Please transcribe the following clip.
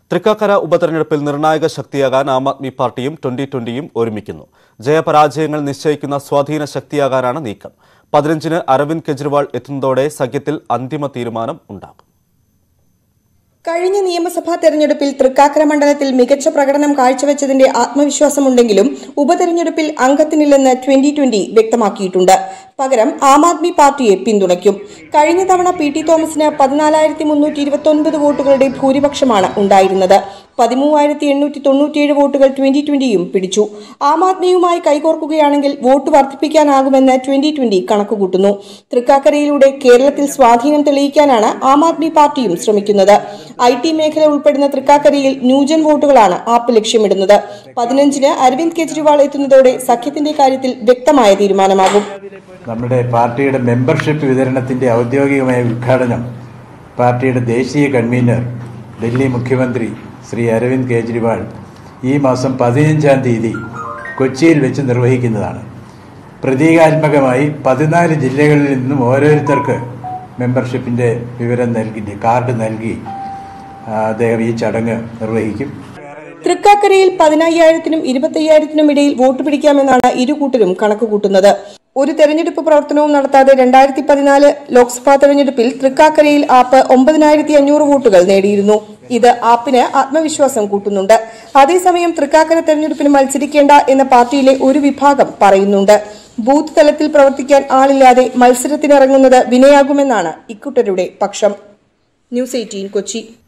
തൃക്കാക്കര ഉപതെരഞ്ഞെടുപ്പിൽ നിർണായക ശക്തിയാകാൻ ആം ആദ്മി പാർട്ടിയും ട്വന്റി ട്വന്റിയും ഒരുമിക്കുന്നു ജയപരാജയങ്ങൾ നിശ്ചയിക്കുന്ന സ്വാധീന ശക്തിയാകാനാണ് നീക്കം പതിനഞ്ചിന് അരവിന്ദ് കെജ്രിവാൾ എത്തുന്നതോടെ സഖ്യത്തിൽ അന്തിമ തീരുമാനം ഉണ്ടാകും കഴിഞ്ഞ നിയമസഭാ തെരഞ്ഞെടുപ്പിൽ തൃക്കാക്കര മണ്ഡലത്തിൽ മികച്ച പ്രകടനം കാഴ്ചവെച്ചതിന്റെ ആത്മവിശ്വാസമുണ്ടെങ്കിലും ഉപതെരഞ്ഞെടുപ്പിൽ അംഗത്തിനില്ലെന്ന് ട്വന്റി ട്വന്റി വ്യക്തമാക്കിയിട്ടുണ്ട് പകരം ആം ആദ്മി പാർട്ടിയെ പിന്തുണയ്ക്കും കഴിഞ്ഞ തവണ പി ടി തോമസിന് പതിനാലായിരത്തി മുന്നൂറ്റി ഇരുപത്തൊൻപത് വോട്ടുകളുടെ ഭൂരിപക്ഷമാണ് ഉണ്ടായിരുന്നത് പതിമൂവായിരത്തി എണ്ണൂറ്റി തൊണ്ണൂറ്റിയേഴ് വോട്ടുകൾ ട്വന്റി ട്വന്റിയും പിടിച്ചു ആം ആദ്മിയുമായി കൈകോർക്കുകയാണെങ്കിൽ വോട്ട് വർദ്ധിപ്പിക്കാനാകുമെന്ന് ട്വന്റി ട്വന്റി കണക്കുകൂട്ടുന്നു തൃക്കാക്കരയിലൂടെ കേരളത്തിൽ സ്വാധീനം തെളിയിക്കാനാണ് ആം ആദ്മി പാർട്ടിയും ശ്രമിക്കുന്നത് ഐ ടി മേഖല ഉൾപ്പെടുന്ന തൃക്കാക്കരയിൽ ന്യൂജൻ വോട്ടുകളാണ് ആപ്പ് ലക്ഷ്യമിടുന്നത് പതിനഞ്ചിന് അരവിന്ദ് കെജ്രിവാൾ എത്തുന്നതോടെ സഖ്യത്തിന്റെ കാര്യത്തിൽ വ്യക്തമായ തീരുമാനമാകും നമ്മുടെ പാർട്ടിയുടെ മെമ്പർഷിപ്പ് വിതരണത്തിൻ്റെ ഔദ്യോഗികമായ ഉദ്ഘാടനം പാർട്ടിയുടെ ദേശീയ കൺവീനർ ഡൽഹി മുഖ്യമന്ത്രി ശ്രീ അരവിന്ദ് കെജ്രിവാൾ ഈ മാസം പതിനഞ്ചാം തീയതി കൊച്ചിയിൽ വെച്ച് നിർവഹിക്കുന്നതാണ് പ്രതീകാത്മകമായി പതിനാല് ജില്ലകളിൽ നിന്നും ഓരോരുത്തർക്ക് മെമ്പർഷിപ്പിൻ്റെ വിവരം നൽകി കാർഡ് നൽകി ആ, അദ്ദേഹം ഈ ചടങ്ങ് നിർവഹിക്കും തൃക്കാക്കരയിൽ പതിനയ്യായിരത്തിനും ഇരുപത്തയ്യായിരത്തിനും ഇടയിൽ വോട്ട് പിടിക്കാമെന്നാണ് ഇരു കൂട്ടരും കണക്കുകൂട്ടുന്നത് ഒരു തെരഞ്ഞെടുപ്പ് പ്രവർത്തനവും നടത്താതെ രണ്ടായിരത്തി പതിനാല് ലോക്സഭാ തെരഞ്ഞെടുപ്പിൽ തൃക്കാക്കരയിൽ ആപ്പ് ഒമ്പതിനായിരത്തി അഞ്ഞൂറ് വോട്ടുകൾ നേടിയിരുന്നു ഇത് ആപ്പിന് ആത്മവിശ്വാസം കൂട്ടുന്നുണ്ട് അതേസമയം തൃക്കാക്കര തെരഞ്ഞെടുപ്പിന് മത്സരിക്കേണ്ട എന്ന പാർട്ടിയിലെ ഒരു വിഭാഗം പറയുന്നുണ്ട് ബൂത്ത് തലത്തിൽ പ്രവർത്തിക്കാൻ ആളില്ലാതെ മത്സരത്തിനിറങ്ങുന്നത് വിനയാകുമെന്നാണ് ഇക്കൂട്ടരുടെ പക്ഷം ന്യൂസ് എയ്റ്റീൻ കൊച്ചി